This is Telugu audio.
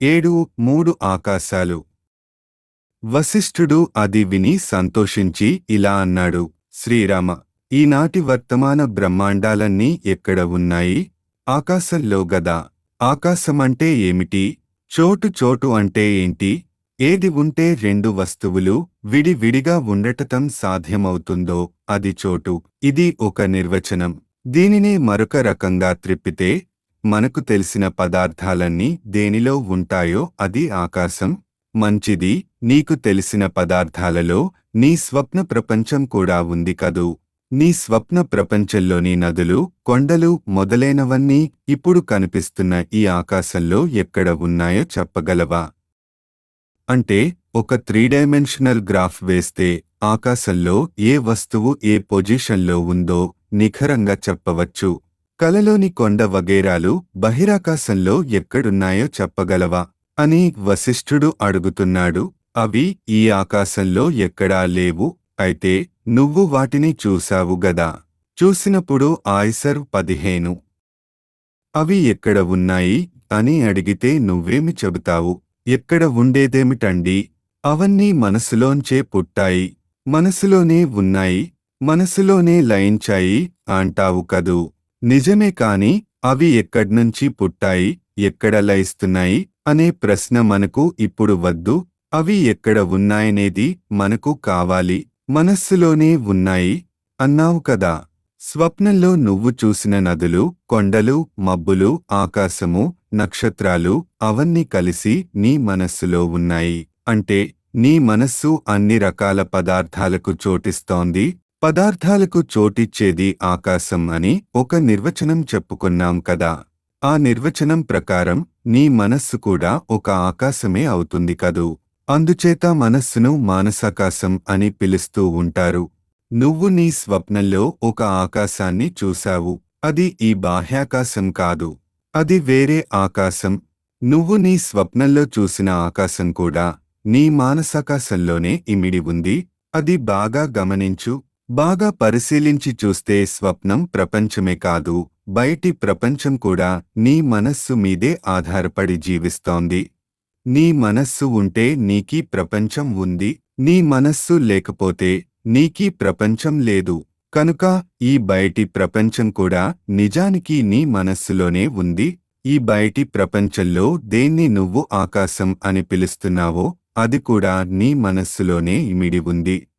ఏడు మూడు ఆకాశాలు వశిష్ఠుడు అది విని సంతోషించి ఇలా అన్నాడు శ్రీరామ ఈనాటి వర్తమాన బ్రహ్మాండాలన్నీ ఎక్కడ ఉన్నాయి ఆకాశంలో గదా ఆకాశమంటే ఏమిటి చోటు చోటు అంటే ఏంటి ఏది ఉంటే రెండు వస్తువులు విడివిడిగా ఉండటం సాధ్యమవుతుందో అది చోటు ఇది ఒక నిర్వచనం దీనినే మరొక రకంగా త్రిప్పితే మనకు తెలిసిన పదార్థాలన్నీ దేనిలో ఉంటాయో అది ఆకాశం మంచిది నీకు తెలిసిన పదార్థాలలో నీ స్వప్న ప్రపంచం కూడా ఉంది కదూ నీ స్వప్న ప్రపంచంలోని నదులు కొండలు మొదలైనవన్నీ ఇప్పుడు కనిపిస్తున్న ఈ ఆకాశంలో ఎక్కడ ఉన్నాయో చెప్పగలవా అంటే ఒక త్రీ డైమెన్షనల్ గ్రాఫ్ వేస్తే ఆకాశంలో ఏ వస్తువు ఏ పొజిషన్లో ఉందో నిఖరంగా చెప్పవచ్చు కలలోని కొండ వగేరాలు బహిరాకాశంలో ఎక్కడున్నాయో చెప్పగలవా అని వశిష్ఠుడు అడుగుతున్నాడు అవి ఈ ఆకాశంలో ఎక్కడా లేవు అయితే నువ్వు వాటిని చూశావు గదా చూసినప్పుడు ఆయిసర్ పదిహేను అవి ఎక్కడ ఉన్నాయి అని అడిగితే నువ్వేమి చెబుతావు ఎక్కడ ఉండేదేమిటండి అవన్నీ మనసులోంచే పుట్టాయి మనసులోనే ఉన్నాయి మనసులోనే లయించాయి అంటావు కదూ నిజమే కాని అవి ఎక్కడ్నుంచి పుట్టాయి ఎక్కడ లయిస్తున్నాయి అనే ప్రశ్న మనకు ఇప్పుడు వద్దు అవి ఎక్కడ ఉన్నాయనేది మనకు కావాలి మనస్సులోనే ఉన్నాయి అన్నావు కదా స్వప్నంలో నువ్వు చూసిన నదులు కొండలు మబ్బులు ఆకాశము నక్షత్రాలు అవన్నీ కలిసి నీ మనస్సులో ఉన్నాయి అంటే నీ మనస్సు అన్ని రకాల పదార్థాలకు చోటిస్తోంది పదార్థాలకు చోటిచ్చేది ఆకాశం అని ఒక నిర్వచనం చెప్పుకున్నాం కదా ఆ నిర్వచనం ప్రకారం నీ మనస్సు కూడా ఒక ఆకాశమే అవుతుంది కదూ అందుచేత మనస్సును మానసాకాశం అని పిలుస్తూ ఉంటారు నువ్వు నీ స్వప్నంలో ఒక ఆకాశాన్ని చూశావు అది ఈ బాహ్యాకాశం కాదు అది వేరే ఆకాశం నువ్వు నీ స్వప్నంలో చూసిన ఆకాశం కూడా నీ మానసాకాశంలోనే ఇమిడి ఉంది అది బాగా గమనించు బాగా పరిశీలించి చూస్తే స్వప్నం ప్రపంచమే కాదు బయటి ప్రపంచం కూడా నీ మనస్సు మీదే ఆధారపడి జీవిస్తోంది నీ మనస్సు ఉంటే నీకీ ప్రపంచం ఉంది నీ మనస్సు లేకపోతే నీకీ ప్రపంచం లేదు కనుక ఈ బయటి ప్రపంచం కూడా నిజానికి నీ మనస్సులోనే ఉంది ఈ బయటి ప్రపంచంలో దేన్ని నువ్వు ఆకాశం అని పిలుస్తున్నావో అది కూడా నీ మనస్సులోనే ఇమిడి ఉంది